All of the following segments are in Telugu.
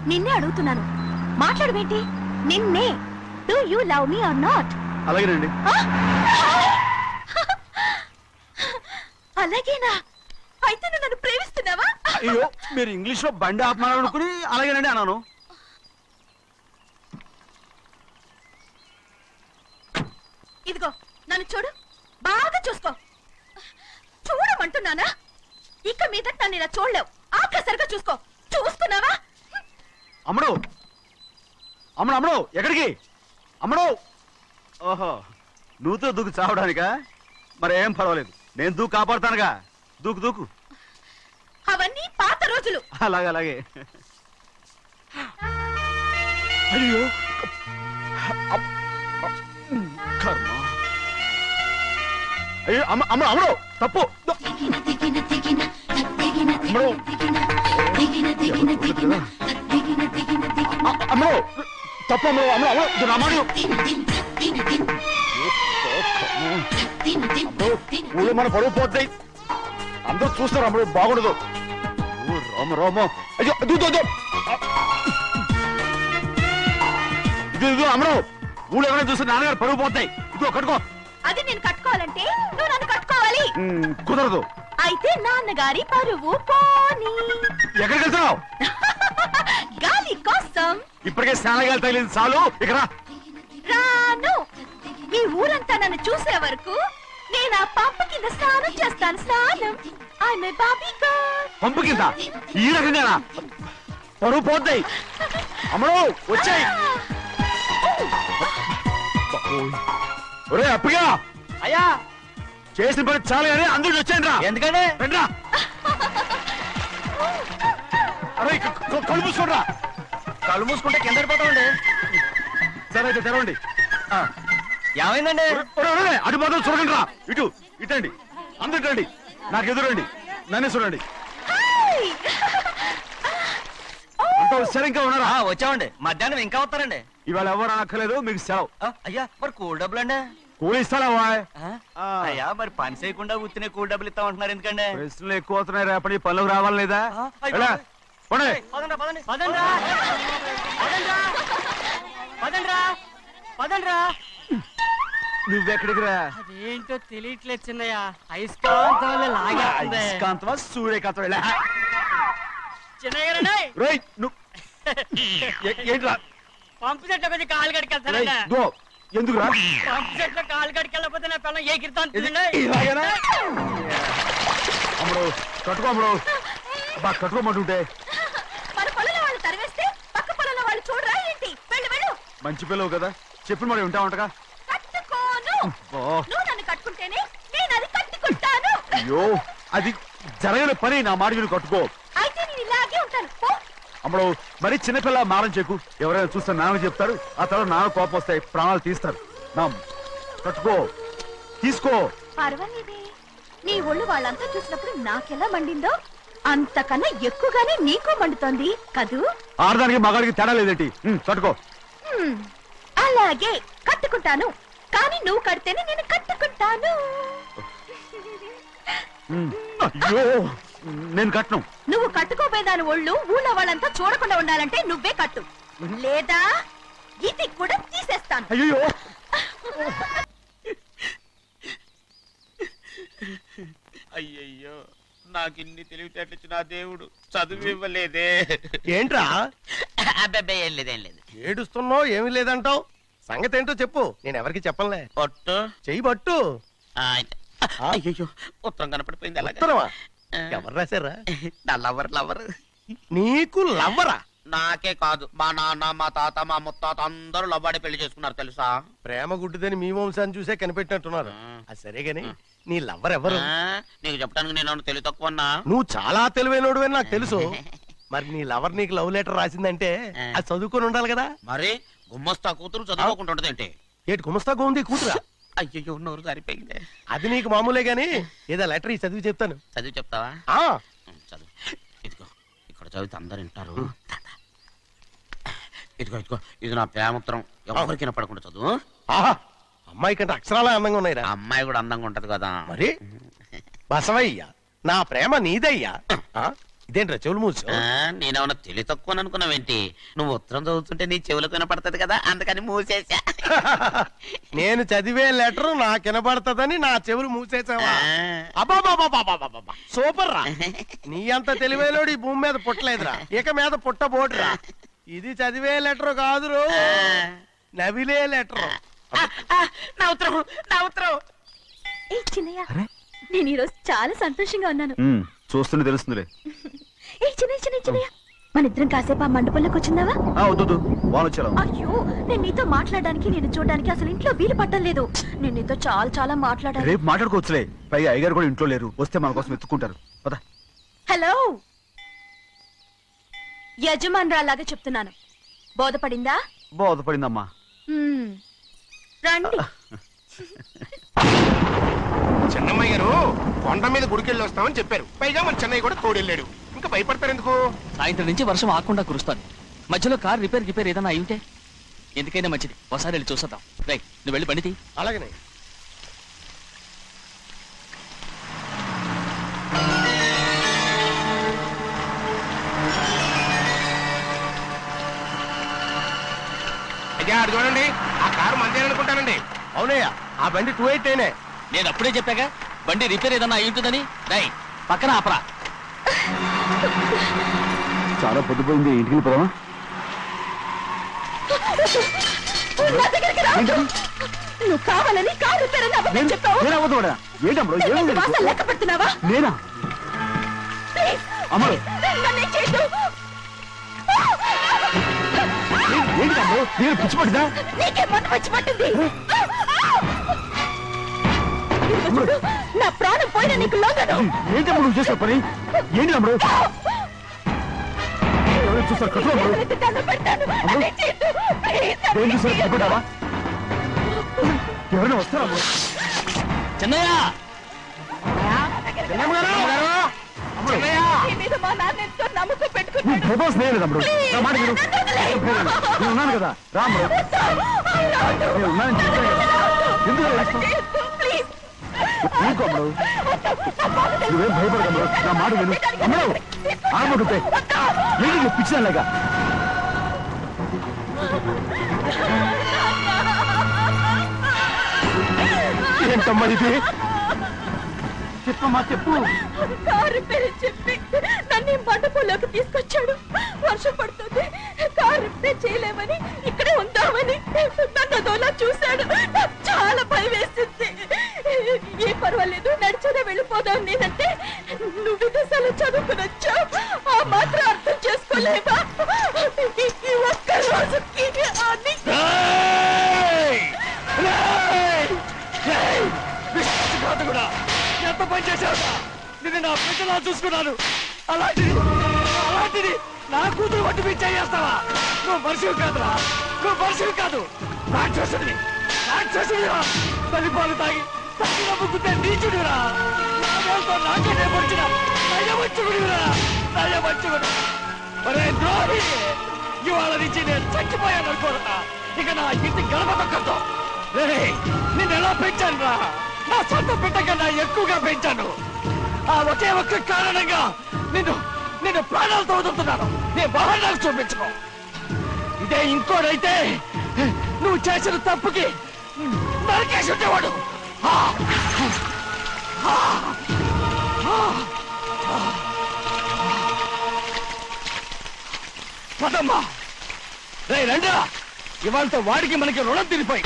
నిన్నే అడుగుతున్నాను మాట్లాడమేంటి నిన్నే do you love me or not అలాగేనండి అలాగేనా అయితే నువ్వు నన్ను ప్రేమిస్తున్నావా అయ్యో మీరు ఇంగ్లీష్ లో బండి ఆపమాలనుకుని అలాగేనండి అన్నాను ఇదిగో నన్ను చూడు బాగా చూసుకో చూడమంటున్నానా ఇక మీద నన్ను ఇలా చూడలేవు ఆఖసరిగా చూసుకో చూస్తున్నావా అమ్మడు అమ్మడు అమ్మడు ఎక్కడికి అమ్మడు ఓహో నువ్వుతో దూకు చావడానికా మరి ఏం పర్వాలేదు నేను దూకు కాపాడుతానుగా దూకు దూకు అవన్నీ పాత రోజులు అలాగే అలాగే అయ్యో అప్- అప్- కర్మ అయ్యో అమ్మ అమ్మ అమ్మడు తప్పు అమ్మడు ఎవరు చూడలేదు కదా? అ- అమ్మడు తప్పు అమ్మడు అమ్మడు అమ్మడు ఇది నా మాట విను. అమ్మడు ఊళ్ళో మన పరువు పోతాయి అందరూ చూస్తారు అమ్మడు బాగుండదు ఓ రామ రామ అయ్యో ఇదో ఇదో, ఇదో ఇది ఇదో అమ్మడు ఊళ్ళో ఎవరైనా చూస్తే నాన్నగారు పరువు పోతాయి ఇదో కట్టుకో అది నేను కట్టుకోవాలంటే నువ్వు నన్ను కట్టుకోవాలి ఉమ్, కుదరదు అయితే నాన్నగారి పరువు పోనీ ఎక్కడికి వెళ్తున్నావు గాలి కోసం ఇప్పటికే స్నానగాలు తగిలింది చాలు ఇక్కడ రా. రాను ఈ ఊరంతా నన్ను చూసే వరకు నేను ఆ పంప కింద స్నానం చేస్తాను స్నానం ఐ బాబీ గర్ల్ పంపు కింద ఈ రకంగానా పరువు పోతాయి అమ్మడు వచ్చాయి ఒరే అప్పగా అయ్యా చేసిన పని చాలు కానీ అందరికి వచ్చాను రా ఎందుకంటే రండి రా. అరే క- క- కళ్ళు మూసుకోండి రా కళ్ళు మూసుకుంటే కింద పడిపోతామండి సరే అయితే తెరవండి ఆ. ఏమైందండి ఒరే, ఒరే, ఒరే, అటు మాత్రం చూడకండి రా ఇటు ఇటండి అందరు ఇటండి నాకు ఎదురండి నన్నే చూడండి అంత సరిగ్గా ఉన్నారా ఆ, వచ్చామండి మధ్యాహ్నం ఇంకా వస్తారండి ఇవాళ ఎవరు అనక్కర్లేదు మీకు సెలవు ఆ, అయ్యా మరి కూల్ డబ్బులు అండి కూలి ఇస్తారా వాయ్ ఆ. అయ్యా మరి పని చేయకుండా ఉత్తినే కూల్ డబ్బులు ఇస్తామంటున్నారు ఎందుకండి ప్రశ్నలు ఎక్కువ అవుతున్నాయి రేపటి పనులకు రావాలి లేదా ఆ, అయ్యో. ఎలా? పోనీ. పదండి పదండి పదండ్రా పదండ్రా పదండ్రా పదండ్రా నువ్వెక్కడికి రా అదేంటో తెలియట్లేదు చిన్నయ్య అయస్కాంతం వల్ల లాగేస్తుంది అయస్కాంతమా సూర్యకాంతం ఎలా? చిన్నయ్య గారండి రేయ్, నువ్వు ఏ- ఏంట్రా పంపు చెట్లు కొంచెం కాలు రేయ్, కడికెళ్తానండి దో ఎందుకురా పంపు చెట్లు కాలు కడికెళ్ళకపోతే నా పిల్లలు ఏ ఇది కిర్తాను ఇలాగేనా? అమ్ముడు కట్టుకో అమ్ముడు బా కట్టుకోమంటుంటే మన పొలంలో వాళ్ళు తరివేస్తే పక్క పొలంలో వాళ్ళు చూడరా ఏంటి వెళ్ళు వెళ్ళు మంచి పిల్లవు కదా చెప్పిన మరి ఉంటా ఉంటగా కట్టుకోను ఓ నువ్వు నన్ను కట్టుకుంటేనే నేను అది కట్టుకుంటాను అయ్యో అది జరగని పని నా మాట విని కట్టుకో అయితే నేను ఇలాగే ఉంటాను పో అమ్మడు మరి చిన్నపిల్ల మారం చెక్కు ఎవరైనా చూస్తే నాన్న చెప్తారు ఆ తర్వాత నాన్న కోపం వస్తాయి ప్రాణాలు తీస్తారు నా కట్టుకో తీసుకో పర్వాలేదే నీ ఒళ్ళు వాళ్ళంతా చూసినప్పుడు నాకెలా మండిందో అంతకన్నా ఎక్కువగానే నీకు మండుతోంది కదూ ఆడదానికి మగాడికి తేడా లేదేంటి ఉమ్, కట్టుకో హ్మ్, అలాగే కట్టుకుంటాను కానీ నువ్వు కడితేనే నేను కట్టుకుంటాను ఉమ్, అయ్యో నేను కట్టను నువ్వు కట్టుకోపోయేదాని ఒళ్ళు ఊళ్ళో వాళ్ళంతా చూడకుండా ఉండాలంటే నువ్వే కట్టు లేదా ఇది కూడా తీసేస్తాను అయ్యో అయ్యయ్యో నాకు ఇన్ని తెలివితేటలు ఇచ్చిన ఆ దేవుడు చదువు ఇవ్వలేదే ఏంట్రా అబ్బాయి ఏం లేదు ఏం లేదు ఏడుస్తున్నావు ఏమీ లేదంటావు సంగతి ఏంటో చెప్పు నేను ఎవరికి చెప్పనులే ఒట్టు చెయ్యి పట్టు ఆ, అయితే. అయ్యయ్యో ఉత్తరం కనపడిపోయింది అలాగే ఉత్తరమా ఎవరు రాశారా నా లవర్ లవర్ నీకు లవ్వరా నాకే కాదు మా నాన్న మా తాత మా ముత్తాత అందరూ లవ్వాడి పెళ్లి చేసుకున్నారు తెలుసా ప్రేమ గుడ్డిదని మీ వంశాన్ని చూసే కనిపెట్టినట్టున్నారు ఆ. అది సరే గాని నీ లవ్వర్ ఎవరు ఆ, నీకు చెప్పడానికి నేను ఏమన్నా తెలివి తక్కువన్నా నువ్వు చాలా తెలివైనడు అని నాకు తెలుసు మరి నీ లవర్ నీకు లవ్ లెటర్ రాసిందంటే ఆ. అది చదువుకొని ఉండాలి కదా మరి గుమ్మస్తా కూతురు చదువుకోకుండా ఉంటుంది ఏంటి ఏటి గుమస్తాగా ఉంది కూతురా అయ్యయ్యో నోరు సరిపోయింది అది నీకు మామూలే గాని ఏదో లెటర్ ఈ చదివి చెప్తాను చదివి చెప్తావా ఆ ఉం, చదువు ఇదిగో ఇక్కడ చదివితే అందరు వింటారు ఇదిగో ఇదిగో ఇది నా ప్రేమోత్తరం ఎవరికి వినపడకుండా చదువు ఆహా అమ్మాయి కంటే అక్షరాలే అందంగా ఉన్నాయిరా ఆ అమ్మాయి కూడా అందంగా ఉంటది కదా మరి బసవయ్య నా ప్రేమ నీదయ్యా ఆ? ఇదేంట్రా చెవులు మూసు ఆ, నేనేమన్నా తెలివి తక్కువ అనుకున్నావేంటి నువ్వు ఉత్తరం చదువుతుంటే నీ చెవులకు వినపడుతుంది కదా అందుకని మూసేసా నేను చదివే లెటర్ నాకు వినపడుతుందని నా చెవులు మూసేసావా అబ్బాబాబాబాబాబాబా. సూపర్ రా నీ అంత తెలివైనోడు ఈ భూమి మీద పుట్టలేదురా ఇక మీద పుట్టబోడురా ఇది చదివే లెటర్ కాదురు నవిలే లెటర్ నా ఉత్తరం నా ఉత్తరం ఏ చిన్నయ్య నేను ఈరోజు చాలా సంతోషంగా ఉన్నాను ఉమ్, చూస్తూనే తెలుస్తుందిలే ఏ చిన్నయ్య చిన్నయ్య చిన్నయ్య మన ఇద్దరం కాసేపు ఆ మండపంలోకి వచ్చిందావా ఆ వద్దు వాన్ వచ్చారా అయ్యో నేను నీతో మాట్లాడడానికి నేను చూడడానికి అసలు ఇంట్లో వీలు పట్టలేదు నేను నీతో చాలా చాలా మాట్లాడాలి రేపు మాట్లాడుకోవచ్చులే పైగా అయ్యగారు కూడా ఇంట్లో లేరు వస్తే మన కోసం ఎత్తుకుంటారు పద హలో యజమానురాలాగా చెప్తున్నాను బోధపడిందా బోధపడిందమ్మా హ్మ్. రండి చెన్నమ్మ గారు కొండ మీద గుడికెళ్ళి వస్తామని చెప్పారు పైగా మన చెన్నయ్య కూడా తోడెళ్ళాడు ఇంకా భయపడతారు ఎందుకు సాయంత్రం నుంచి వర్షం ఆకుండా కురుస్తాను మధ్యలో కార్ రిపేర్ రిపేర్ ఏదైనా అయి ఉంటే ఎందుకైనా మంచిది ఒకసారి వెళ్ళి చూసొద్దాం రై నువ్వు వెళ్ళి బండి తీ. అలాగనే అయ్యా అది చూడండి ఆ కారు మందే అనుకుంటానండి అవునయ్యా ఆ బండి టూ ఎయిట్ అయినే నేను అప్పుడే చెప్పాగా బండి రిపేర్ ఏదైనా అయి ఉంటుందని రై పక్కన ఆపరా చాలా పొద్దుపోయింది ఇంటికి వెళ్ళిపోదామా నా దగ్గరికి రావద్దు. నువ్వు కావాలని కారు రిపేర్ అని అబద్ధం చెప్పావు నేను అవ్వదు వాడా. ఏంటమ్మడు ఏమైంది వాసన నీకు? లెక్క పెడుతున్నావా నేనా ప్లీజ్ అమ్మడు నన్ను చేయొద్దు. ఏ- ఏంటి తమ్ముడు నేను పిచ్చి పట్టిదా నీకే మొన్న వచ్చి పట్టింది ఇదిగో చూడు, నా ప్రాణం పోయిన నీకు లొంగను ఏంటి అమ్ముడు నువ్వు చేసిన పని ఏంటి తమ్ముడు ఎవరైనా చూస్తారు కట్టు అమ్ముడు ఎవరైతే దండం పెడతాను, అదే చేయొద్దు. ప్లీజ్, నన్ను ఏం చూసారు చేయొద్దు. భయపడ్డావా ఎవరైనా వస్తారా అమ్ముడు? చిన్నయ్య అమ్ముడు నీ మీద మా నాన్న ఎంతో నమ్మకం నువ్వు పెట్టుకున్నాడు భయపడాల్సిన ఏం లేదు అమ్ముడు నా మాట విను నేను ఉన్నాను కదా రా అమ్ముడు నేను ఉన్నానని చెప్పాను కదా ఎందుకు ఏడుస్తావు? చేయొద్దు, ప్లీజ్. ఊరుకో అమ్ముడు నువ్వేం భయపడదు అమ్ముడు నా మాట విను అమ్ముడు ఆగమంటుంటే ఏంటి నువ్వు పిచ్చిదానిలాగా ఏంటమ్మా ఇది చెప్పమ్మా చెప్పు కారు పేరు చెప్పి నన్ను ఈ మండపంలోకి తీసుకొచ్చాడు వర్షం పడుతుంది కారు రిపేర్ చేయలేమని ఇక్కడే ఉందామని నన్ను అదోలా చూశాడు నాకు చాలా భయం వేసింది ఏ పర్వాలేదు నడిచేదే వెళ్ళిపోదాం నేనంటే నువ్వు విదేశాలు చదువుకుని వచ్చావు ఆ మాత్రం అర్థం చేసుకోలేవా ఈ- ఈ ఒక్క రోజుకి అని కూడా ఎంత పని చేశావురా నిన్ను నా బిడ్డలా చూసుకున్నాను అలాంటిది అలాంటిది నా కూతురు వడ్డీ మీద చేస్తావా నువ్వు మనిషివి కాదురా నువ్వు మనిషివి కాదు రాక్షసుడివి రాక్షసుడిరా తల్లిపాలు తాగి తల్లి నమ్ముకుంటే నీచుడిరా నాతో నాకే పొడిచిన నయవంచుడిరా నయవంచుడు ఒరే ద్రోహి ఇవాళ నుంచి నేను చచ్చిపోయాను అనుకోరా ఇక నా ఇంటి గడప తొక్కతో రే నిన్ను ఎలా పెంచాను రా నా సొంత బిడ్డ కన్నా ఎక్కువగా పెంచాను ఆ ఒకే ఒక్క కారణంగా నిన్ను నిన్ను ప్రాణాలతో వదులుతున్నాను నీ వాహనాలు చూపించుకో ఇదే ఇంకోడైతే నువ్వు చేసిన తప్పుకి నరికేసి ఉండేవాడు ఆ! ఆ! ఆ! పదమ్మా రే రండిరా ఇవాళతో వాడికి మనకి రుణం తిరిపోయి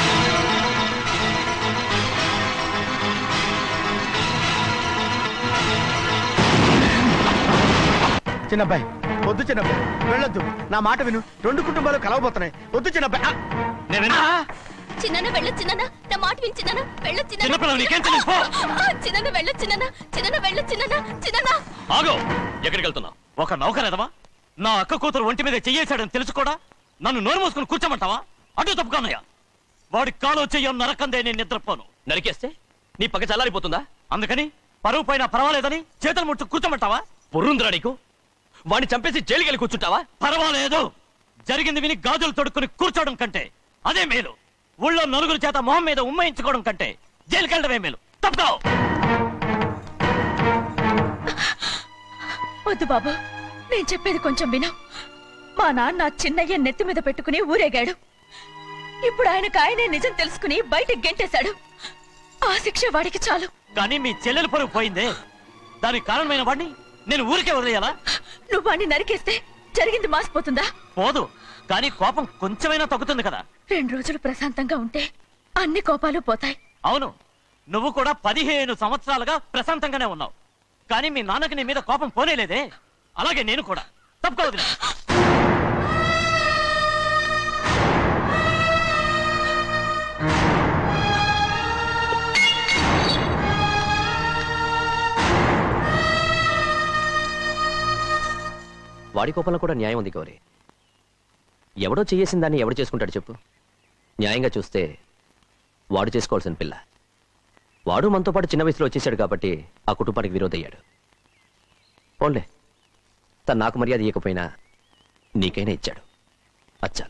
చిన్నబ్బాయి వద్దు చిన్నబ్బాయి వెళ్ళొద్దు నా మాట విను రెండు కుటుంబాలు కలవబోతున్నాయి వద్దు చిన్నబ్బాయి ఆ! చిన్న వెళ్ళొచ్చినా నా మాట విని చిన్న వెళ్ళొచ్చినా చిన్నపిల్లలు నీకేం తెలుసు? పో. చిన్న వెళ్ళొచ్చినా చిన్న వెళ్ళొచ్చినా చిన్న ఆగో ఎక్కడికి వెళ్తున్నావు ఒక నౌకరేదవా నా అక్క కూతురు ఒంటి మీద చెయ్యేశాడని తెలుసు కూడా నన్ను నోరు మూసుకుని కూర్చోమంటావా అటు తప్పుకోనయ్యా వాడి కాలో చెయ్యం నరకందే నేను నిద్రపోను నరికేస్తే నీ పగ చల్లారిపోతుందా అందుకని పరువు పైన పర్వాలేదని చేతులు ముట్టు కూర్చోమంటావా పొర్రుందిరా నీకు వాడిని చంపేసి జైలుకి వెళ్ళి కూర్చుంటావా పర్వాలేదు జరిగింది విని గాజులు తొడుక్కుని కూర్చోవడం కంటే అదే మేలు ఊళ్ళో నలుగురు చేత మొహం మీద ఉమ్మయించుకోవడం కంటే జైలుకి వెళ్ళడమే మేలు తప్పుకో వద్దు బాబు నేను చెప్పేది కొంచెం విను మా నాన్న చిన్నయ్య నెత్తి మీద పెట్టుకుని ఊరేగాడు ఇప్పుడు ఆయనకు ఆయనే నిజం తెలుసుకుని బయటకు గెంటేశాడు ఆ శిక్ష వాడికి చాలు కానీ మీ చెల్లెలు పరుగు పోయిందే దానికి కారణమైన వాడిని నేను ఊరికే వదిలేయాలా నువ్వు వాడిని నరికేస్తే జరిగింది మాసిపోతుందా పోదు కానీ కోపం కొంచెమైనా తగ్గుతుంది కదా రెండు రోజులు ప్రశాంతంగా ఉంటే అన్ని కోపాలు పోతాయి అవును నువ్వు కూడా పదిహేను సంవత్సరాలుగా ప్రశాంతంగానే ఉన్నావు కానీ మీ నాన్నకి నీ మీద కోపం పోనేలేదే అలాగే నేను కూడా తప్పుకోవద్దు వాడి కోపంలో కూడా న్యాయం ఉంది గౌరీ ఎవడో చేయేసిన దాన్ని ఎవడు చేసుకుంటాడు చెప్పు న్యాయంగా చూస్తే వాడు చేసుకోవాల్సిన పిల్ల వాడు మనతో పాటు చిన్న వయసులో వచ్చేసాడు కాబట్టి ఆ కుటుంబానికి విరోధయ్యాడు పోన్లే తను నాకు మర్యాద ఇవ్వకపోయినా నీకైనా ఇచ్చాడు అచ్చా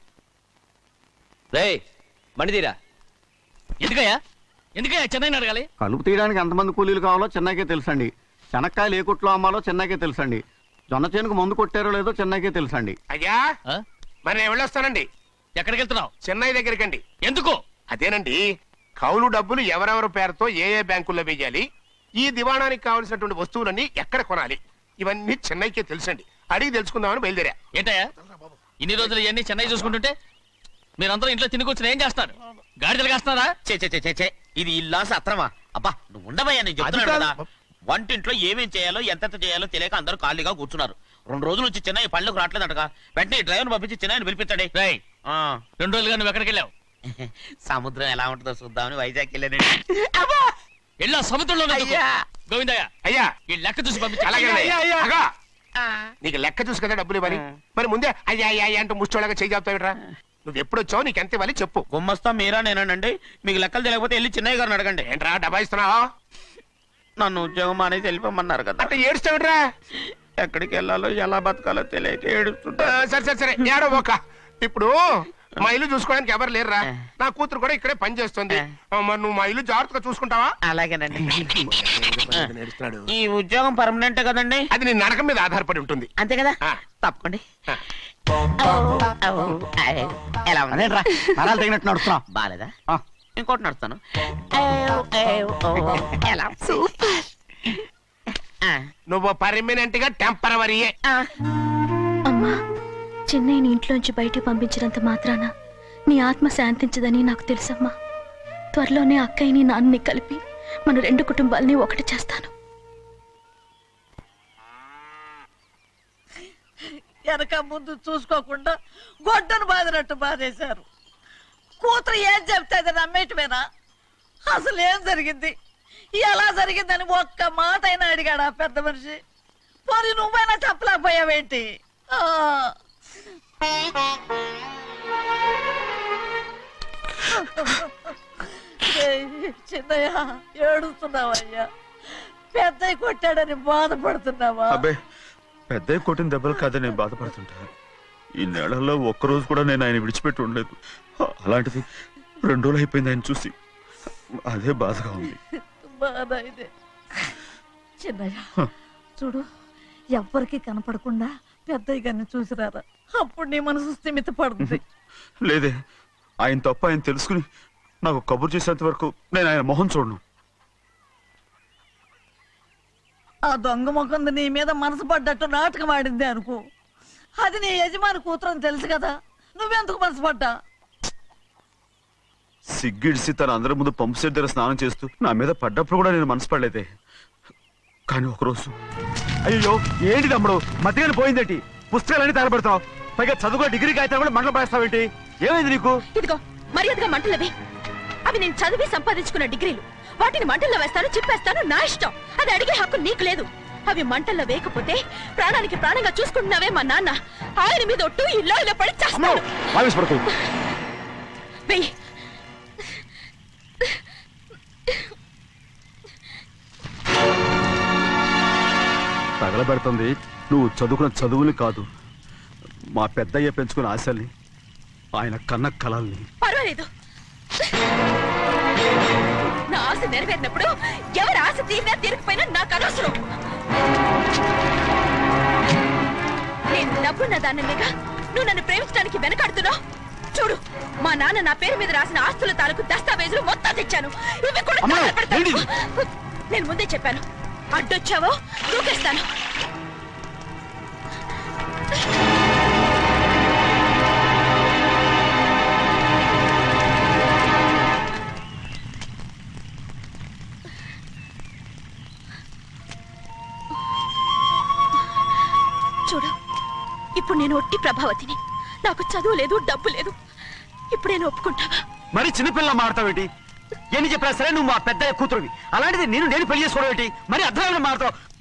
రే మణిదీరా ఎందుకయ్యా ఎందుకయ్యా చెన్నైని అడగాలి కలుపు తీయడానికి ఎంతమంది కూలీలు కావాలో చెన్నైకే తెలుసండి శనక్కాయలు ఏ కుట్లో అమ్మాలో చెన్నైకే తెలుసండి జొన్న చేనుకు మందు కొట్టారో లేదో చెన్నైకే తెలుసండి అయ్యా ఆ? మరి నేను వెళ్ళొస్తానండి ఎక్కడికి వెళ్తున్నావు చెన్నై దగ్గరికండి ఎందుకు అదేనండి కౌలు డబ్బులు ఎవరెవరి పేరుతో ఏ ఏ బ్యాంకుల్లో వేయాలి ఈ దివాణానికి కావలసినటువంటి వస్తువులన్నీ ఎక్కడ కొనాలి ఇవన్నీ చెన్నైకే తెలుసండి అడిగి తెలుసుకుందామని బయలుదేరా ఏంటయ్యా ఇన్ని రోజులు ఇవన్నీ చెన్నై చూసుకుంటుంటే మీరందరూ ఇంట్లో తిని కూర్చుని ఏం చేస్తారు గాడిదలు కాస్తున్నారా చే చే చే, చే చే ఇది ఇల్లా సత్రమా అబ్బా నువ్వు ఉండవయ్యా నేను చెప్తున్నాను అది కదా కాదు. వంటింట్లో ఏమేం చేయాలో ఎంతెంత చేయాలో తెలియక అందరూ ఖాళీగా కూర్చున్నారు రెండు రోజుల నుంచి చెన్నై పళ్ళకు రావట్లేదంటగా వెంటనే డ్రైవర్ పంపించి చెన్నైని పిలిపించండి రేయ్ ఆ, రెండు రోజులుగా నువ్వు ఎక్కడికి వెళ్ళావు సముద్రం ఎలా ఉంటుందో చూద్దామని వైజాగ్ వెళ్ళానండి వెళ్ళా సముద్రంలో అయ్యా. గోవిందయ్య అయ్యా ఈ లెక్క చూసి పంపించా అలాగే అగా నీకు లెక్క చూసి కదా డబ్బులు ఇవ్వాలి మరి ముందే అయ్యా అయ్యా అయ్యా అంటూ ముష్టోళ్ళగా చేయి చెప్తావిట్రా నువ్వు ఎప్పుడు వచ్చావు నీకు ఎంత ఇవ్వాలి చెప్పు గుమ్మస్తా మీరా నేనండి మీకు లెక్కలు తెలియకపోతే వెళ్ళి చిన్నయ్య గారిని అడగండి ఏంట్రా డబ్బా ఇస్తున్నావా నన్ను ఉద్యోగం అనేది వెళ్ళిపోమన్నారు కదా అంటే ఏడుస్తావిట్రా ఎక్కడికి వెళ్ళాలో ఎలా బతకాలో తెలియక ఏడుస్తుంటా సరే సరే సరే ఏడో ఒక ఇప్పుడు మా ఇల్లు చూసుకోవడానికి ఎవరు లేరురా నా కూతురు కూడా ఇక్కడే పని చేస్తుంది ఆ, మరి నువ్వు మా ఇల్లు జాగ్రత్తగా చూసుకుంటావా అలాగేనండి నేడుస్తున్నాడు ఈ ఉద్యోగం పర్మనెంట్ కదండి అది నీ నరకం మీద ఆధారపడి ఉంటుంది అంతే కదా ఆ. తప్పకండి ఆ. ఎలా ఉంది అదేంట్రా నరాలు తగినట్టు నడుస్తున్నావు బాలేదా ఆ. ఇంకోటి నడుస్తాను ఎలా ఆ, నువ్వు పర్మనెంట్ గా టెంపరవరీయే ఆ. అమ్మా చెన్నైని ఇంట్లోంచి బయటికి పంపించినంత మాత్రాన నీ ఆత్మ శాంతించదని నాకు తెలుసమ్మా త్వరలోనే అక్కయ్యని నాన్నని కలిపి మన రెండు కుటుంబాలని ఒకటి చేస్తాను వెనక ముందు చూసుకోకుండా గొడ్డను బాదినట్టు బాధేశారు కూతురు ఏం చెప్తే అది నమ్మేయటమేనా అసలు ఏం జరిగింది ఎలా జరిగిందని ఒక్క మాట అయినా అడిగాడు ఆ పెద్ద మనిషి పోనీ నువ్వైనా చెప్పలేకపోయావేంటి ఆ. ఏయ్, చిన్నయ్య ఏడుస్తున్నావయ్యా పెద్దయ్య కొట్టాడని బాధపడుతున్నావా అబ్బే పెద్ద కొట్టిన దెబ్బలు కాదని నేను బాధపడుతుంటా ఈ నెలల్లో ఒక్కరోజు కూడా నేను ఆయన విడిచిపెట్టి ఉండలేదు అలాంటిది రెండు రోజులు అయిపోయింది ఆయన చూసి అదే బాధగా ఉంది బాధ ఇదే చిన్నయ్య చూడు ఎవ్వరికి కనపడకుండా పెద్దయ్య గారిని చూసిరారా అప్పుడు నీ మనసు స్థిమిత పడుతుంది లేదే ఆయన తప్ప ఆయన తెలుసుకుని నాకు కబురు చేసేంత వరకు నేను ఆయన మొహం చూడను ఆ దొంగ ముఖంది నీ మీద మనసు పడ్డట్టు నాటకం ఆడింది అనుకో అది నీ యజమాని కూతురు అని తెలుసు కదా నువ్వెందుకు మనసు పడ్డా సిగ్గిడిసి తన అందరి ముందు పంపు సెట్ దగ్గర స్నానం చేస్తూ నా మీద పడ్డప్పుడు కూడా నేను మనసు పడలేదే కానీ ఒకరోజు అయ్యో ఏంటి తమ్ముడు మధ్యగానే పోయిందేంటి పుస్తకాలన్నీ తగలబెడతావు పైగా చదువుకో డిగ్రీ కాగితాలు కూడా మంటలు పడేస్తావేంటి ఏమైంది నీకు ఇదిగో మర్యాదగా మంటలవి అవి నేను చదివి సంపాదించుకున్న డిగ్రీలు వాటిని మంటల్లో వేస్తాను చిప్పేస్తాను నా ఇష్టం అది అడిగే హక్కు నీకు లేదు అవి మంటల్లో వేయకపోతే ప్రాణానికి ప్రాణంగా చూసుకుంటున్నావే మా నాన్న ఆయన మీద ఒట్టు ఇల్లు ఇలా పడి చేస్తాను ఆవేశపడకు వెయ్యి తగలబెడుతుంది నువ్వు చదువుకున్న చదువుని కాదు మా పెద్దయ్య పెంచుకున్న ఆశల్ని ఆయన కన్న కలల్ని పర్వాలేదు నా ఆశ నెరవేరినప్పుడు ఎవరి ఆశ తీరినా తీరకపోయినా నాకు అనవసరం నేను డబ్బున్న దానిగా నువ్వు నన్ను ప్రేమించడానికి వెనకాడుతున్నావు చూడు మా నాన్న నా పేరు మీద రాసిన ఆస్తుల తాలూకు దస్తావేజులు మొత్తం తెచ్చాను ఇవి కూడా అమ్మా, తగలబెడతాను. ఏంటిది? నేను ముందే చెప్పాను అడ్డొచ్చావో దూకేస్తాను చూడు ఇప్పుడు నేను ఒట్టి ప్రభావతిని నాకు చదువు లేదు డబ్బు లేదు ఇప్పుడు నేను ఒప్పుకుంటావా మరి చిన్నపిల్ల మాడతావేటి ఎన్ని చెప్పినా సరే నువ్వు మా పెద్ద కూతురువి అలాంటిది నేను నేను పెళ్లి చేసుకోవడం ఏంటి మరి అర్థమైన మాడతావు